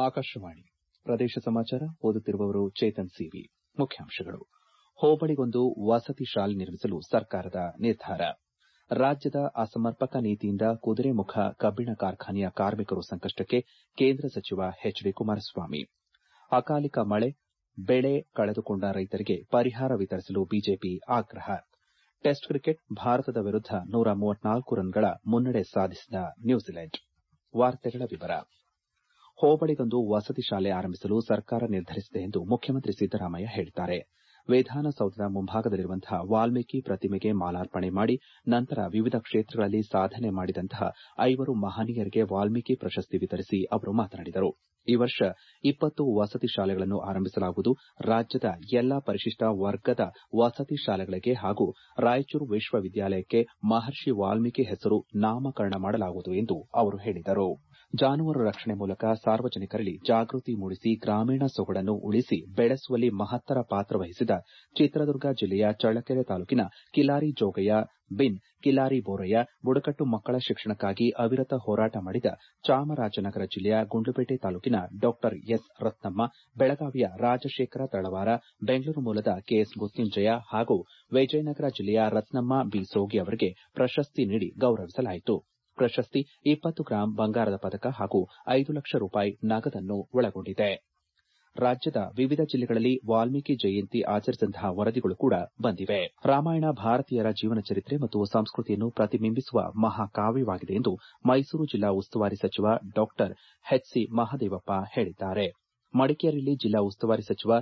ಆಕಾಶವಾಣಿ ಪ್ರದೇಶ ಸಮಾಚಾರ ಓದುತ್ತಿರುವವರು ಚೇತನ್ ಸಿವಿ ಮುಖ್ಯಾಂಶಗಳು ಹೋಬಳಿಗೊಂದು ವಸತಿ ಶಾಲೆ ನಿರ್ಮಿಸಲು ಸರ್ಕಾರದ ನಿರ್ಧಾರ ರಾಜ್ಯದ ಅಸಮರ್ಪಕ ನೀತಿಯಿಂದ ಕುದುರೆಮುಖ ಕಬ್ಬಿಣ ಕಾರ್ಖಾನೆಯ ಕಾರ್ಮಿಕರು ಸಂಕಷ್ಟಕ್ಕೆ ಕೇಂದ್ರ ಸಚಿವ ಎಚ್ ಡಿ ಕುಮಾರಸ್ವಾಮಿ ಅಕಾಲಿಕ ಮಳೆ ಬೆಳೆ ಕಳೆದುಕೊಂಡ ರೈತರಿಗೆ ಪರಿಹಾರ ವಿತರಿಸಲು ಬಿಜೆಪಿ ಆಗ್ರಹ ಟೆಸ್ಟ್ ಕ್ರಿಕೆಟ್ ಭಾರತದ ವಿರುದ್ದ ನೂರ ಮೂವತ್ನಾಲ್ಕು ರನ್ಗಳ ಮುನ್ನಡೆ ಸಾಧಿಸಿದ ನ್ಯೂಜಿಲೆಂಡ್ ಹೋಬಳಿಗೊಂದು ವಸತಿ ಶಾಲೆ ಆರಂಭಿಸಲು ಸರ್ಕಾರ ನಿರ್ಧರಿಸಿದೆ ಎಂದು ಮುಖ್ಯಮಂತ್ರಿ ಸಿದ್ದರಾಮಯ್ಯ ಹೇಳಿದ್ದಾರೆ ವಿಧಾನಸೌಧದ ಮುಂಭಾಗದಲ್ಲಿರುವಂತಹ ವಾಲ್ಮೀಕಿ ಪ್ರತಿಮೆಗೆ ಮಾಲಾರ್ಪಣೆ ಮಾಡಿ ನಂತರ ವಿವಿಧ ಕ್ಷೇತ್ರಗಳಲ್ಲಿ ಸಾಧನೆ ಮಾಡಿದಂತಹ ಐವರು ಮಹನೀಯರಿಗೆ ವಾಲ್ಮೀಕಿ ಪ್ರಶಸ್ತಿ ವಿತರಿಸಿ ಅವರು ಮಾತನಾಡಿದರು ಈ ವರ್ಷ ಇಪ್ಪತ್ತು ವಸತಿ ಶಾಲೆಗಳನ್ನು ಆರಂಭಿಸಲಾಗುವುದು ರಾಜ್ಯದ ಎಲ್ಲಾ ಪರಿಶಿಷ್ಟ ವರ್ಗದ ವಸತಿ ಶಾಲೆಗಳಿಗೆ ಹಾಗೂ ರಾಯಚೂರು ವಿಶ್ವವಿದ್ಯಾಲಯಕ್ಕೆ ಮಹರ್ಷಿ ವಾಲ್ಮೀಕಿ ಹೆಸರು ನಾಮಕರಣ ಮಾಡಲಾಗುವುದು ಎಂದು ಅವರು ಹೇಳಿದರು ಜಾನುವಾರು ರಕ್ಷಣೆ ಮೂಲಕ ಸಾರ್ವಜನಿಕರಲ್ಲಿ ಜಾಗೃತಿ ಮೂಡಿಸಿ ಗ್ರಾಮೀಣ ಸೊಗಡನ್ನು ಉಳಿಸಿ ಬೆಳೆಸುವಲ್ಲಿ ಮಹತ್ತರ ಪಾತ್ರ ವಹಿಸಿದ ಚಿತ್ರದುರ್ಗ ಜಿಲ್ಲೆಯ ಚಳ್ಳಕೆರೆ ತಾಲೂಕಿನ ಕಿಲಾರಿ ಜೋಗಯ್ಯ ಬಿನ್ ಕಿಲಾರಿ ಬೋರಯ್ಯ ಬುಡಕಟ್ಟು ಮಕ್ಕಳ ಶಿಕ್ಷಣಕ್ಕಾಗಿ ಅವಿರತ ಹೋರಾಟ ಮಾಡಿದ ಚಾಮರಾಜನಗರ ಜಿಲ್ಲೆಯ ಗುಂಡ್ಲುಪೇಟೆ ತಾಲೂಕಿನ ಡಾ ಎಸ್ ರತ್ನಮ್ಮ ಬೆಳಗಾವಿಯ ರಾಜಶೇಖರ ತಳವಾರ ಬೆಂಗಳೂರು ಮೂಲದ ಕೆಎಸ್ ಮೃತ್ಯುಂಜಯ ಹಾಗೂ ವಿಜಯನಗರ ಜಿಲ್ಲೆಯ ರತ್ನಮ್ಮ ಬಿ ಸೋಗಿ ಅವರಿಗೆ ಪ್ರಶಸ್ತಿ ನೀಡಿ ಗೌರವಿಸಲಾಯಿತು ಪ್ರಶಸ್ತಿ ಇಪ್ಪತ್ತು ಗ್ರಾಂ ಬಂಗಾರದ ಪದಕ ಹಾಗೂ ಐದು ಲಕ್ಷ ರೂಪಾಯಿ ನಗದನ್ನು ಒಳಗೊಂಡಿದೆ ರಾಜ್ಯದ ವಿವಿಧ ಜಿಲ್ಲೆಗಳಲ್ಲಿ ವಾಲ್ಮೀಕಿ ಜಯಂತಿ ಆಚರಿಸಿದಂತಹ ವರದಿಗಳು ಕೂಡ ಬಂದಿವೆ ರಾಮಾಯಣ ಭಾರತೀಯರ ಜೀವನ ಚರಿತ್ರೆ ಮತ್ತು ಸಂಸ್ಕೃತಿಯನ್ನು ಪ್ರತಿಬಿಂಬಿಸುವ ಮಹಾಕಾವ್ಯವಾಗಿದೆ ಎಂದು ಮೈಸೂರು ಜಿಲ್ಲಾ ಉಸ್ತುವಾರಿ ಸಚಿವ ಡಾ ಎಚ್ ಸಿ ಮಹದೇವಪ್ಪ ಹೇಳಿದ್ದಾರೆ ಮಡಿಕೇರಿಯಲ್ಲಿ ಜಿಲ್ಲಾ ಉಸ್ತುವಾರಿ ಸಚಿವ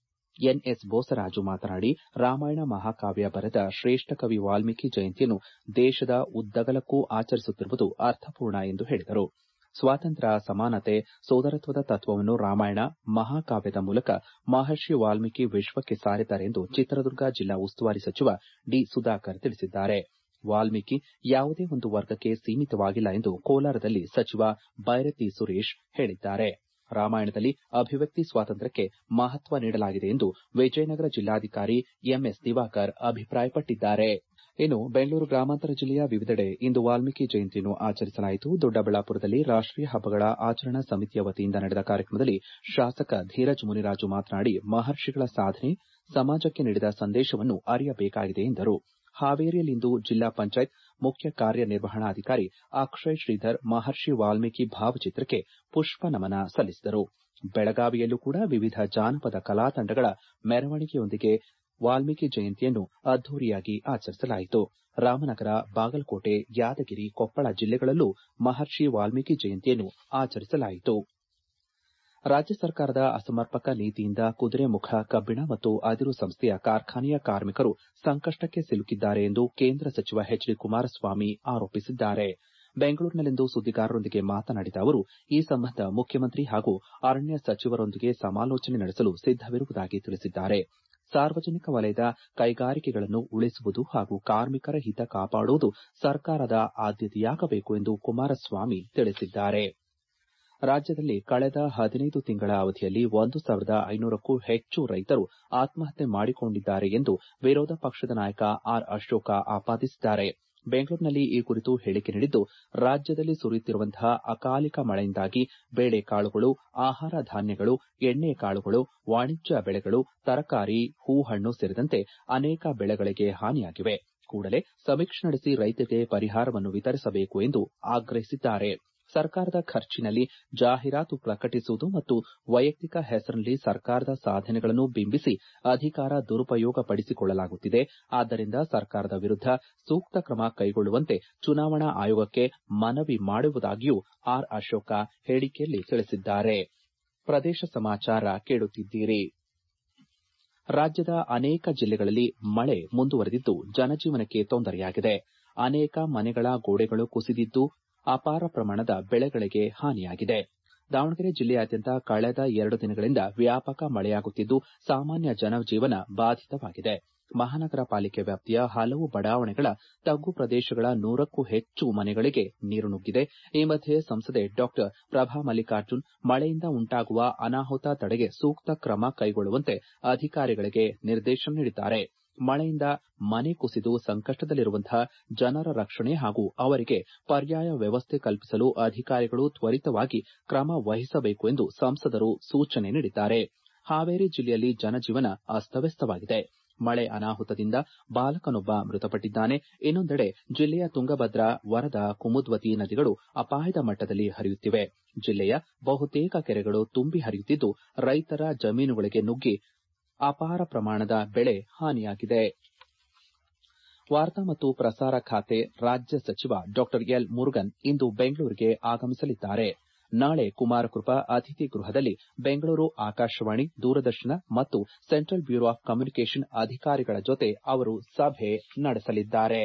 ಎನ್ಎಸ್ ಬೋಸರಾಜು ಮಾತನಾಡಿ ರಾಮಾಯಣ ಮಹಾಕಾವ್ಯ ಬರೆದ ಶ್ರೇಷ್ಠ ಕವಿ ವಾಲ್ಮೀಕಿ ಜಯಂತಿಯನ್ನು ದೇಶದ ಉದ್ದಗಲಕ್ಕೂ ಆಚರಿಸುತ್ತಿರುವುದು ಅರ್ಥಪೂರ್ಣ ಎಂದು ಹೇಳಿದರು ಸ್ವಾತಂತ್ರ್ಯ ಸಮಾನತೆ ಸೋದರತ್ವದ ತತ್ವವನ್ನು ರಾಮಾಯಣ ಮಹಾಕಾವ್ಯದ ಮೂಲಕ ಮಹರ್ಷಿ ವಾಲ್ಮೀಕಿ ವಿಶ್ವಕ್ಕೆ ಸಾರಿದ್ದಾರೆ ಎಂದು ಚಿತ್ರದುರ್ಗ ಜಿಲ್ಲಾ ಉಸ್ತುವಾರಿ ಸಚಿವ ಡಿ ಸುಧಾಕರ್ ತಿಳಿಸಿದ್ದಾರೆ ವಾಲ್ಮೀಕಿ ಯಾವುದೇ ಒಂದು ವರ್ಗಕ್ಕೆ ಸೀಮಿತವಾಗಿಲ್ಲ ಎಂದು ಕೋಲಾರದಲ್ಲಿ ಸಚಿವ ಬೈರತಿ ಸುರೇಶ್ ಹೇಳಿದ್ದಾರೆ ರಾಮಾಯಣದಲ್ಲಿ ಅಭಿವ್ಯಕ್ತಿ ಸ್ವಾತಂತ್ರ್ಯಕ್ಕೆ ಮಹತ್ವ ನೀಡಲಾಗಿದೆ ಎಂದು ವಿಜಯನಗರ ಜಿಲ್ಲಾಧಿಕಾರಿ ಎಂಎಸ್ ದಿವಾಕರ್ ಅಭಿಪ್ರಾಯಪಟ್ಟಿದ್ದಾರೆ ಇನ್ನು ಬೆಂಗಳೂರು ಗ್ರಾಮಾಂತರ ಜಿಲ್ಲೆಯ ವಿವಿಧೆಡೆ ಇಂದು ವಾಲ್ಮೀಕಿ ಜಯಂತಿಯನ್ನು ಆಚರಿಸಲಾಯಿತು ದೊಡ್ಡಬಳ್ಳಾಪುರದಲ್ಲಿ ರಾಷ್ಟೀಯ ಹಬ್ಬಗಳ ಆಚರಣಾ ಸಮಿತಿಯ ವತಿಯಿಂದ ನಡೆದ ಕಾರ್ಯಕ್ರಮದಲ್ಲಿ ಶಾಸಕ ಧೀರಜ್ ಮುನಿರಾಜು ಮಾತನಾಡಿ ಮಹರ್ಷಿಗಳ ಸಾಧನೆ ಸಮಾಜಕ್ಕೆ ನೀಡಿದ ಸಂದೇಶವನ್ನು ಅರಿಯಬೇಕಾಗಿದೆ ಎಂದರು ಹಾವೇರಿಯಲ್ಲಿಂದು ಜಿಲ್ಲಾ ಪಂಚಾಯತ್ ಮುಖ್ಯ ಕಾರ್ಯನಿರ್ವಹಣಾಧಿಕಾರಿ ಅಕ್ಷಯ್ ಶ್ರೀಧರ್ ಮಹರ್ಷಿ ವಾಲ್ಮೀಕಿ ಭಾವಚಿತ್ರಕ್ಕೆ ಪುಷ್ಪ ನಮನ ಸಲ್ಲಿಸಿದರು ಬೆಳಗಾವಿಯಲ್ಲೂ ಕೂಡ ವಿವಿಧ ಜಾನಪದ ಕಲಾ ತಂಡಗಳ ಮೆರವಣಿಗೆಯೊಂದಿಗೆ ವಾಲ್ಮೀಕಿ ಜಯಂತಿಯನ್ನು ಅದ್ದೂರಿಯಾಗಿ ಆಚರಿಸಲಾಯಿತು ರಾಮನಗರ ಬಾಗಲಕೋಟೆ ಯಾದಗಿರಿ ಕೊಪ್ಪಳ ಜಿಲ್ಲೆಗಳಲ್ಲೂ ಮಹರ್ಷಿ ವಾಲ್ಮೀಕಿ ಜಯಂತಿಯನ್ನು ಆಚರಿಸಲಾಯಿತು ರಾಜ್ಯ ಸರ್ಕಾರದ ಅಸಮರ್ಪಕ ನೀತಿಯಿಂದ ಕುದುರೆಮುಖ ಕಬ್ಬಿಣ ಮತ್ತು ಅದಿರು ಸಂಸ್ಥೆಯ ಕಾರ್ಖಾನೆಯ ಕಾರ್ಮಿಕರು ಸಂಕಷ್ಟಕ್ಕೆ ಸಿಲುಕಿದ್ದಾರೆ ಎಂದು ಕೇಂದ್ರ ಸಚಿವ ಎಚ್ ಡಿ ಕುಮಾರಸ್ವಾಮಿ ಆರೋಪಿಸಿದ್ದಾರೆ ಬೆಂಗಳೂರಿನಲ್ಲಿಂದು ಸುದ್ದಿಗಾರರೊಂದಿಗೆ ಮಾತನಾಡಿದ ಅವರು ಈ ಸಂಬಂಧ ಮುಖ್ಯಮಂತ್ರಿ ಹಾಗೂ ಅರಣ್ಯ ಸಚಿವರೊಂದಿಗೆ ಸಮಾಲೋಚನೆ ನಡೆಸಲು ಸಿದ್ದವಿರುವುದಾಗಿ ತಿಳಿಸಿದ್ದಾರೆ ಸಾರ್ವಜನಿಕ ವಲಯದ ಕೈಗಾರಿಕೆಗಳನ್ನು ಉಳಿಸುವುದು ಹಾಗೂ ಕಾರ್ಮಿಕರ ಹಿತ ಕಾಪಾಡುವುದು ಸರ್ಕಾರದ ಆದ್ಯತೆಯಾಗಬೇಕು ಎಂದು ಕುಮಾರಸ್ವಾಮಿ ತಿಳಿಸಿದ್ದಾರೆ ರಾಜ್ಯದಲ್ಲಿ ಕಳೆದ ಹದಿನೈದು ತಿಂಗಳ ಅವಧಿಯಲ್ಲಿ ಒಂದು ಸಾವಿರದ ಐನೂರಕ್ಕೂ ಹೆಚ್ಚು ರೈತರು ಆತ್ಮಹತ್ಯೆ ಮಾಡಿಕೊಂಡಿದ್ದಾರೆ ಎಂದು ವಿರೋಧ ಪಕ್ಷದ ನಾಯಕ ಆರ್ ಅಶೋಕ ಆಪಾದಿಸಿದ್ದಾರೆ ಬೆಂಗಳೂರಿನಲ್ಲಿ ಈ ಕುರಿತು ಹೇಳಿಕೆ ನೀಡಿದ್ದು ರಾಜ್ಯದಲ್ಲಿ ಸುರಿಯುತ್ತಿರುವಂತಹ ಅಕಾಲಿಕ ಮಳೆಯಿಂದಾಗಿ ಬೇಳೆಕಾಳುಗಳು ಆಹಾರ ಧಾನ್ಯಗಳು ಎಣ್ಣೆ ಕಾಳುಗಳು ವಾಣಿಜ್ಯ ಬೆಳೆಗಳು ತರಕಾರಿ ಹೂಹಣ್ಣು ಸೇರಿದಂತೆ ಅನೇಕ ಬೆಳೆಗಳಿಗೆ ಹಾನಿಯಾಗಿವೆ ಕೂಡಲೇ ಸಮೀಕ್ಷೆ ನಡೆಸಿ ರೈತರಿಗೆ ಪರಿಹಾರವನ್ನು ವಿತರಿಸಬೇಕು ಎಂದು ಆಗ್ರಹಿಸಿದ್ದಾರೆ ಸರ್ಕಾರದ ಖರ್ಚಿನಲ್ಲಿ ಜಾಹೀರಾತು ಪ್ರಕಟಿಸುವುದು ಮತ್ತು ವೈಯಕ್ತಿಕ ಹೆಸರಿನಲ್ಲಿ ಸರ್ಕಾರದ ಸಾಧನೆಗಳನ್ನು ಬಿಂಬಿಸಿ ಅಧಿಕಾರ ದುರುಪಯೋಗ ಪಡಿಸಿಕೊಳ್ಳಲಾಗುತ್ತಿದೆ ಆದ್ದರಿಂದ ಸರ್ಕಾರದ ವಿರುದ್ದ ಸೂಕ್ತ ಕ್ರಮ ಕೈಗೊಳ್ಳುವಂತೆ ಚುನಾವಣಾ ಆಯೋಗಕ್ಕೆ ಮನವಿ ಮಾಡುವುದಾಗಿಯೂ ಆರ್ ಅಶೋಕ ಹೇಳಿಕೆಯಲ್ಲಿ ತಿಳಿಸಿದ್ದಾರೆ ಪ್ರದೇಶ ಸಮಾಚಾರ ಕೇಳುತ್ತಿದ್ದೀರಿ ರಾಜ್ಯದ ಅನೇಕ ಜಿಲ್ಲೆಗಳಲ್ಲಿ ಮಳೆ ಮುಂದುವರೆದಿದ್ದು ಜನಜೀವನಕ್ಕೆ ತೊಂದರೆಯಾಗಿದೆ ಅನೇಕ ಮನೆಗಳ ಗೋಡೆಗಳು ಕುಸಿದಿದ್ದು ಅಪಾರ ಪ್ರಮಾಣದ ಬೆಳೆಗಳಿಗೆ ಹಾನಿಯಾಗಿದೆ ದಾವಣಗೆರೆ ಜಿಲ್ಲೆಯಾದ್ಯಂತ ಕಳೆದ ಎರಡು ದಿನಗಳಿಂದ ವ್ಯಾಪಕ ಮಳೆಯಾಗುತ್ತಿದ್ದು ಸಾಮಾನ್ಯ ಜನಜೀವನ ಬಾಧಿತವಾಗಿದೆ ಮಹಾನಗರ ಪಾಲಿಕೆ ವ್ಯಾಪ್ತಿಯ ಹಲವು ಬಡಾವಣೆಗಳ ತಗ್ಗು ಪ್ರದೇಶಗಳ ನೂರಕ್ಕೂ ಹೆಚ್ಚು ಮನೆಗಳಿಗೆ ನೀರು ನುಗ್ಗಿದೆ ಈ ಮಧ್ಯೆ ಸಂಸದೆ ಡಾ ಪ್ರಭಾ ಮಲ್ಲಿಕಾರ್ಜುನ್ ಮಳೆಯಿಂದ ಉಂಟಾಗುವ ಅನಾಹುತ ತಡೆಗೆ ಸೂಕ್ತ ಕ್ರಮ ಕೈಗೊಳ್ಳುವಂತೆ ಅಧಿಕಾರಿಗಳಿಗೆ ನಿರ್ದೇಶನ ನೀಡಿದ್ದಾರೆ ಮಳೆಯಿಂದ ಮನೆ ಕುಸಿದು ಸಂಕಷ್ಟದಲ್ಲಿರುವಂತಹ ಜನರ ರಕ್ಷಣೆ ಹಾಗೂ ಅವರಿಗೆ ಪರ್ಯಾಯ ವ್ಯವಸ್ಥೆ ಕಲ್ಪಿಸಲು ಅಧಿಕಾರಿಗಳು ತ್ವರಿತವಾಗಿ ಕ್ರಮ ವಹಿಸಬೇಕು ಎಂದು ಸಂಸದರು ಸೂಚನೆ ನೀಡಿದ್ದಾರೆ ಹಾವೇರಿ ಜಿಲ್ಲೆಯಲ್ಲಿ ಜನಜೀವನ ಅಸ್ತವ್ಯಸ್ತವಾಗಿದೆ ಮಳೆ ಅನಾಹುತದಿಂದ ಬಾಲಕನೊಬ್ಬ ಮೃತಪಟ್ಟಿದ್ದಾನೆ ಇನ್ನೊಂದೆಡೆ ಜಿಲ್ಲೆಯ ತುಂಗಭದ್ರಾ ವರದಾ ಕುಮುದ್ವತಿ ನದಿಗಳು ಅಪಾಯದ ಮಟ್ಟದಲ್ಲಿ ಹರಿಯುತ್ತಿವೆ ಜಿಲ್ಲೆಯ ಬಹುತೇಕ ಕೆರೆಗಳು ತುಂಬಿ ಹರಿಯುತ್ತಿದ್ದು ರೈತರ ಜಮೀನುಗಳಿಗೆ ನುಗ್ಗಿ ಅಪಾರ ಪ್ರಮಾಣದ ಬೆಳೆ ಹಾನಿಯಾಗಿದೆ ವಾರ್ತಾ ಮತ್ತು ಪ್ರಸಾರ ಖಾತೆ ರಾಜ್ಯ ಸಚಿವ ಡಾ ಎಲ್ ಮುರುಗನ್ ಇಂದು ಬೆಂಗಳೂರಿಗೆ ಆಗಮಿಸಲಿದ್ದಾರೆ ನಾಳೆ ಕುಮಾರಕೃಪಾ ಅತಿಥಿ ಗೃಹದಲ್ಲಿ ಬೆಂಗಳೂರು ಆಕಾಶವಾಣಿ ದೂರದರ್ಶನ ಮತ್ತು ಸೆಂಟ್ರಲ್ ಬ್ಯೂರೋ ಆಫ್ ಕಮ್ಯುನಿಕೇಷನ್ ಅಧಿಕಾರಿಗಳ ಜೊತೆ ಅವರು ಸಭೆ ನಡೆಸಲಿದ್ದಾರೆ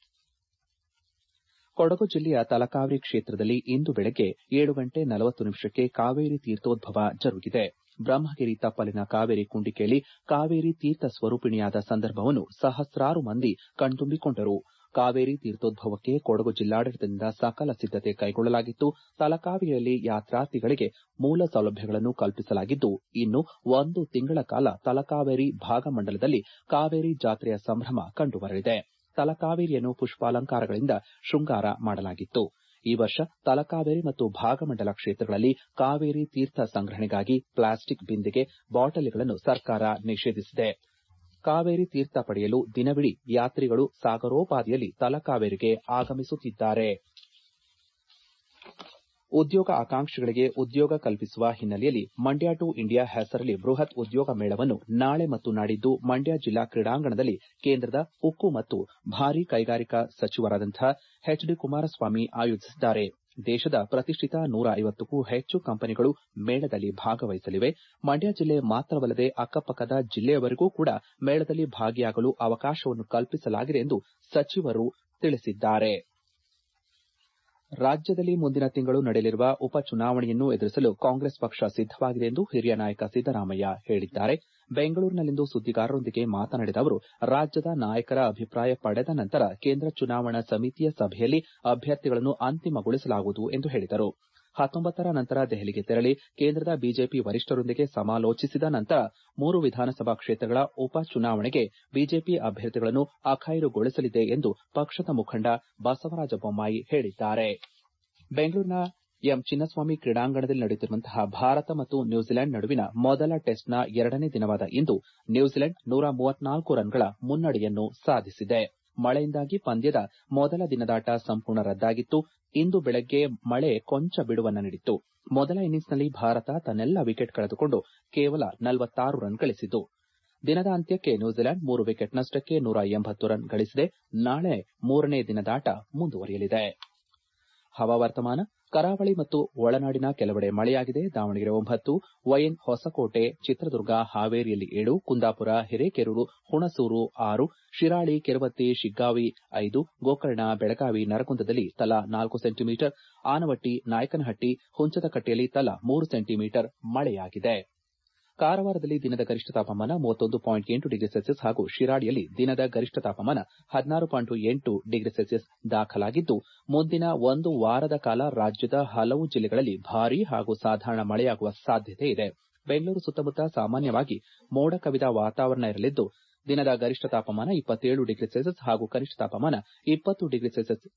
ಕೊಡಗು ಜಿಲ್ಲೆಯ ತಲಕಾವೇರಿ ಕ್ಷೇತ್ರದಲ್ಲಿ ಇಂದು ಬೆಳಗ್ಗೆ ಏಳು ಗಂಟೆ ನಲವತ್ತು ನಿಮಿಷಕ್ಕೆ ಕಾವೇರಿ ತೀರ್ಥೋದ್ಭವ ಜರುಗಿದೆ ಬ್ರಹ್ಮಗಿರಿ ತಪ್ಪಲಿನ ಕಾವೇರಿ ಕುಂಡಿಕೆಯಲ್ಲಿ ಕಾವೇರಿ ತೀರ್ಥ ಸ್ವರೂಪಿಣಿಯಾದ ಸಂದರ್ಭವನ್ನು ಸಹಸ್ರಾರು ಮಂದಿ ಕಣ್ತುಂಬಿಕೊಂಡರು ಕಾವೇರಿ ತೀರ್ಥೋದ್ಭವಕ್ಕೆ ಕೊಡಗು ಜಿಲ್ಲಾಡಳಿತದಿಂದ ಸಕಲ ಸಿದ್ದತೆ ಕೈಗೊಳ್ಳಲಾಗಿತ್ತು ತಲಕಾವೇರಿಯಲ್ಲಿ ಯಾತ್ರಾರ್ಥಿಗಳಿಗೆ ಮೂಲ ಸೌಲಭ್ಯಗಳನ್ನು ಕಲ್ಪಿಸಲಾಗಿದ್ದು ಇನ್ನು ಒಂದು ತಿಂಗಳ ಕಾಲ ತಲಕಾವೇರಿ ಭಾಗಮಂಡಲದಲ್ಲಿ ಕಾವೇರಿ ಜಾತ್ರೆಯ ಸಂಭ್ರಮ ಕಂಡುಬರಲಿದೆ ತಲಕಾವೇರಿಯನ್ನು ಪುಷ್ಪಾಲಂಕಾರಗಳಿಂದ ಶೃಂಗಾರ ಮಾಡಲಾಗಿತ್ತು ಈ ವರ್ಷ ತಲಕಾವೇರಿ ಮತ್ತು ಭಾಗಮಂಡಲ ಕ್ಷೇತ್ರಗಳಲ್ಲಿ ಕಾವೇರಿ ತೀರ್ಥ ಸಂಗ್ರಹಣೆಗಾಗಿ ಪ್ಲಾಸ್ಟಿಕ್ ಬಿಂದಿಗೆ ಬಾಟಲಿಗಳನ್ನು ಸರ್ಕಾರ ನಿಷೇಧಿಸಿದೆ ಕಾವೇರಿ ತೀರ್ಥ ಪಡೆಯಲು ದಿನವಿಡೀ ಯಾತ್ರಿಗಳು ಸಾಗರೋಪಾದಿಯಲ್ಲಿ ತಲಕಾವೇರಿಗೆ ಆಗಮಿಸುತ್ತಿದ್ದಾರೆ ಉದ್ಯೋಗ ಆಕಾಂಕ್ಷಿಗಳಿಗೆ ಉದ್ಯೋಗ ಕಲ್ಪಿಸುವ ಹಿನ್ನೆಲೆಯಲ್ಲಿ ಮಂಡ್ಯ ಟು ಇಂಡಿಯಾ ಹೆಸರಲ್ಲಿ ಬೃಹತ್ ಉದ್ಯೋಗ ಮೇಳವನ್ನು ನಾಳೆ ಮತ್ತು ನಾಡಿದ್ದು ಮಂಡ್ಯ ಜಿಲ್ಲಾ ಕ್ರೀಡಾಂಗಣದಲ್ಲಿ ಕೇಂದ್ರದ ಉಕ್ಕು ಮತ್ತು ಭಾರೀ ಕೈಗಾರಿಕಾ ಸಚಿವರಾದಂತಹ ಎಚ್ ಡಿ ಕುಮಾರಸ್ವಾಮಿ ಆಯೋಜಿಸಿದ್ದಾರೆ ದೇಶದ ಪ್ರತಿಷ್ಠಿತ ನೂರ ಐವತ್ತಕ್ಕೂ ಹೆಚ್ಚು ಕಂಪನಿಗಳು ಮೇಳದಲ್ಲಿ ಭಾಗವಹಿಸಲಿವೆ ಮಂಡ್ಯ ಜಿಲ್ಲೆ ಮಾತ್ರವಲ್ಲದೆ ಅಕ್ಕಪಕ್ಕದ ಜಿಲ್ಲೆಯವರಿಗೂ ಕೂಡ ಮೇಳದಲ್ಲಿ ಭಾಗಿಯಾಗಲು ಅವಕಾಶವನ್ನು ಕಲ್ಪಿಸಲಾಗಿದೆ ಎಂದು ಸಚಿವರು ತಿಳಿಸಿದ್ದಾರೆ ರಾಜ್ಯದಲ್ಲಿ ಮುಂದಿನ ತಿಂಗಳು ನಡೆಯಲಿರುವ ಉಪ ಚುನಾವಣೆಯನ್ನು ಎದುರಿಸಲು ಕಾಂಗ್ರೆಸ್ ಪಕ್ಷ ಸಿದ್ದವಾಗಿದೆ ಎಂದು ಹಿರಿಯ ನಾಯಕ ಸಿದ್ದರಾಮಯ್ಯ ಹೇಳಿದ್ದಾರೆ ಬೆಂಗಳೂರಿನಲ್ಲಿಂದು ಸುದ್ದಿಗಾರರೊಂದಿಗೆ ಮಾತನಾಡಿದ ಅವರು ರಾಜ್ಯದ ನಾಯಕರ ಅಭಿಪ್ರಾಯ ಪಡೆದ ನಂತರ ಕೇಂದ್ರ ಚುನಾವಣಾ ಸಮಿತಿಯ ಸಭೆಯಲ್ಲಿ ಅಭ್ಯರ್ಥಿಗಳನ್ನು ಅಂತಿಮಗೊಳಿಸಲಾಗುವುದು ಎಂದು ಹೇಳಿದರು ಹತ್ತೊಂಬತ್ತರ ನಂತರ ದೆಹಲಿಗೆ ತೆರಳಿ ಕೇಂದ್ರದ ಬಿಜೆಪಿ ವರಿಷ್ಠರೊಂದಿಗೆ ಸಮಾಲೋಚಿಸಿದ ನಂತರ ಮೂರು ವಿಧಾನಸಭಾ ಕ್ಷೇತ್ರಗಳ ಉಪ ಚುನಾವಣೆಗೆ ಬಿಜೆಪಿ ಅಭ್ಯರ್ಥಿಗಳನ್ನು ಅಖೈರುಗೊಳಿಸಲಿದೆ ಎಂದು ಪಕ್ಷದ ಮುಖಂಡ ಬಸವರಾಜ ಬೊಮ್ಮಾಯಿ ಹೇಳಿದ್ದಾರೆ ಬೆಂಗಳೂರಿನ ಎಂ ಚಿನ್ನಸ್ವಾಮಿ ಕ್ರೀಡಾಂಗಣದಲ್ಲಿ ನಡೆಯುತ್ತಿರುವಂತಹ ಭಾರತ ಮತ್ತು ನ್ಯೂಜಿಲೆಂಡ್ ನಡುವಿನ ಮೊದಲ ಟೆಸ್ಟ್ನ ಎರಡನೇ ದಿನವಾದ ಇಂದು ನ್ಯೂಜಿಲೆಂಡ್ ನೂರ ಮೂವತ್ನಾಲ್ಕು ರನ್ಗಳ ಮುನ್ನಡೆಯನ್ನು ಸಾಧಿಸಿದೆ ಮಳೆಯಿಂದಾಗಿ ಪಂದ್ಯದ ಮೊದಲ ದಿನದಾಟ ಸಂಪೂರ್ಣ ರದ್ದಾಗಿತ್ತು ಇಂದು ಬೆಳಗ್ಗೆ ಮಳೆ ಕೊಂಚ ಬಿಡುವನ್ನು ನೀಡಿತ್ತು ಮೊದಲ ಇನ್ನಿಂಗ್ಸ್ನಲ್ಲಿ ಭಾರತ ತನ್ನೆಲ್ಲ ವಿಕೆಟ್ ಕಳೆದುಕೊಂಡು ಕೇವಲ ನಲವತ್ತಾರು ರನ್ ಗಳಿಸಿತು ದಿನದ ಅಂತ್ಯಕ್ಕೆ ನ್ಯೂಜಿಲೆಂಡ್ ಮೂರು ವಿಕೆಟ್ ನಷ್ಟಕ್ಕೆ ನೂರ ಎಂಬತ್ತು ರನ್ ಗಳಿಸಿದೆ ನಾಳೆ ಮೂರನೇ ದಿನದಾಟ ಮುಂದುವರಿಯಲಿದೆ ಹವಾವರ್ತಮಾನ ಕರಾವಳಿ ಮತ್ತು ಒಳನಾಡಿನ ಕೆಲವೆಡೆ ಮಳೆಯಾಗಿದೆ ದಾವಣಗೆರೆ ಒಂಬತ್ತು ವೈಎನ್ ಹೊಸಕೋಟೆ ಚಿತ್ರದುರ್ಗ ಹಾವೇರಿಯಲ್ಲಿ ಏಳು ಕುಂದಾಪುರ ಹಿರೇಕೆರೂರು ಹುಣಸೂರು ಆರು ಶಿರಾಳಿ ಕೆರವತ್ತಿ ಶಿಗ್ಗಾವಿ ಐದು ಗೋಕರ್ಣ ಬೆಳಗಾವಿ ನರಗುಂದದಲ್ಲಿ ತಲಾ ನಾಲ್ಕು ಸೆಂಟಿಮೀಟರ್ ಆನವಟ್ಟಿ ನಾಯಕನಹಟ್ಟಿ ಹುಂಚದಕಟ್ಟೆಯಲ್ಲಿ ತಲಾ ಮೂರು ಸೆಂಟಿಮೀಟರ್ ಮಳೆಯಾಗಿದೆ ಕಾರವಾರದಲ್ಲಿ ದಿನದ ಗರಿಷ್ಠ ತಾಪಮಾನ ಮೂವತ್ತೊಂದು ಪಾಯಿಂಟ್ ಎಂಟು ಡಿಗ್ರಿ ಸೆಲ್ಸಿಯಸ್ ಹಾಗೂ ಶಿರಾಡಿಯಲ್ಲಿ ದಿನದ ಗರಿಷ್ಠ ತಾಪಮಾನ ಹದಿನಾರು ಪಾಯಿಂಟ್ ಎಂಟು ಡಿಗ್ರಿ ಸೆಲ್ಸಿಯಸ್ ದಾಖಲಾಗಿದ್ದು ಮುಂದಿನ ಒಂದು ವಾರದ ಕಾಲ ರಾಜ್ಯದ ಹಲವು ಜಿಲ್ಲೆಗಳಲ್ಲಿ ಭಾರೀ ಹಾಗೂ ಸಾಧಾರಣ ಮಳೆಯಾಗುವ ಸಾಧ್ಯತೆ ಇದೆ ಬೆಂಗಳೂರು ಸುತ್ತಮುತ್ತ ಸಾಮಾನ್ಯವಾಗಿ ಮೋಡ ಕವಿದ ವಾತಾವರಣ ಇರಲಿದ್ದು ದಿನದ ಗರಿಷ್ಠ ತಾಪಮಾನ ಇಪ್ಪತ್ತೇಳು ಡಿಗ್ರಿ ಸೆಲ್ಸಿಯಸ್ ಹಾಗೂ ಕನಿಷ್ಠ ತಾಪಮಾನ ಇಪ್ಪತ್ತು ಡಿಗ್ರಿ ಸೆಲ್ಸಿಯಸ್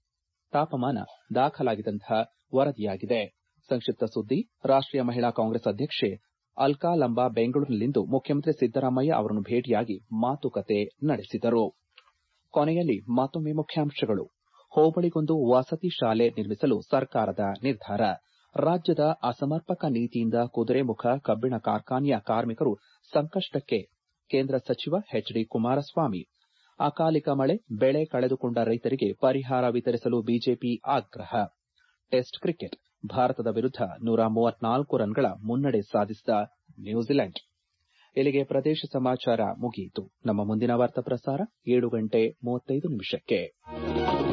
ತಾಪಮಾನ ದಾಖಲಾಗಿದಂತಹ ವರದಿಯಾಗಿದೆ ಸಂಕ್ಷಿಪ್ತ ಸುದ್ದಿ ರಾಷ್ಟೀಯ ಮಹಿಳಾ ಕಾಂಗ್ರೆಸ್ ಅಧ್ಯಕ್ಷೆ ಅಲ್ಕಾ ಲಂಬಾ ಬೆಂಗಳೂರಿನಲ್ಲಿಂದು ಮುಖ್ಯಮಂತ್ರಿ ಸಿದ್ದರಾಮಯ್ಯ ಅವರನ್ನು ಭೇಟಿಯಾಗಿ ಮಾತುಕತೆ ನಡೆಸಿದರು ಕೊನೆಯಲ್ಲಿ ಮತ್ತೊಮ್ಮೆ ಮುಖ್ಯಾಂಶಗಳು ಹೋಬಳಿಗೊಂದು ವಸತಿ ಶಾಲೆ ನಿರ್ಮಿಸಲು ಸರ್ಕಾರದ ನಿರ್ಧಾರ ರಾಜ್ಯದ ಅಸಮರ್ಪಕ ನೀತಿಯಿಂದ ಕುದುರೆಮುಖ ಕಬ್ಬಿಣ ಕಾರ್ಖಾನೆಯ ಕಾರ್ಮಿಕರು ಸಂಕಷ್ಟಕ್ಕೆ ಕೇಂದ್ರ ಸಚಿವ ಎಚ್ ಡಿ ಕುಮಾರಸ್ವಾಮಿ ಅಕಾಲಿಕ ಮಳೆ ಬೆಳೆ ಕಳೆದುಕೊಂಡ ರೈತರಿಗೆ ಪರಿಹಾರ ವಿತರಿಸಲು ಬಿಜೆಪಿ ಆಗ್ರಹ ಟೆಸ್ಟ್ ಕ್ರಿಕೆಟ್ ಭಾರತದ ವಿರುದ್ಧ ನೂರ ಮೂವತ್ನಾಲ್ಕು ರನ್ಗಳ ಮುನ್ನಡೆ ಸಾಧಿಸಿದ ನ್ಯೂಜಿಲೆಂಡ್ ಇಲ್ಲಿಗೆ ಪ್ರದೇಶ ಸಮಾಚಾರ ಮುಗಿಯಿತು ನಮ್ಮ ಮುಂದಿನ ವಾರ್ತಾ ಪ್ರಸಾರ ಏಳು ಗಂಟೆ ಮೂವತ್ತೈದು ನಿಮಿಷಕ್ಕೆ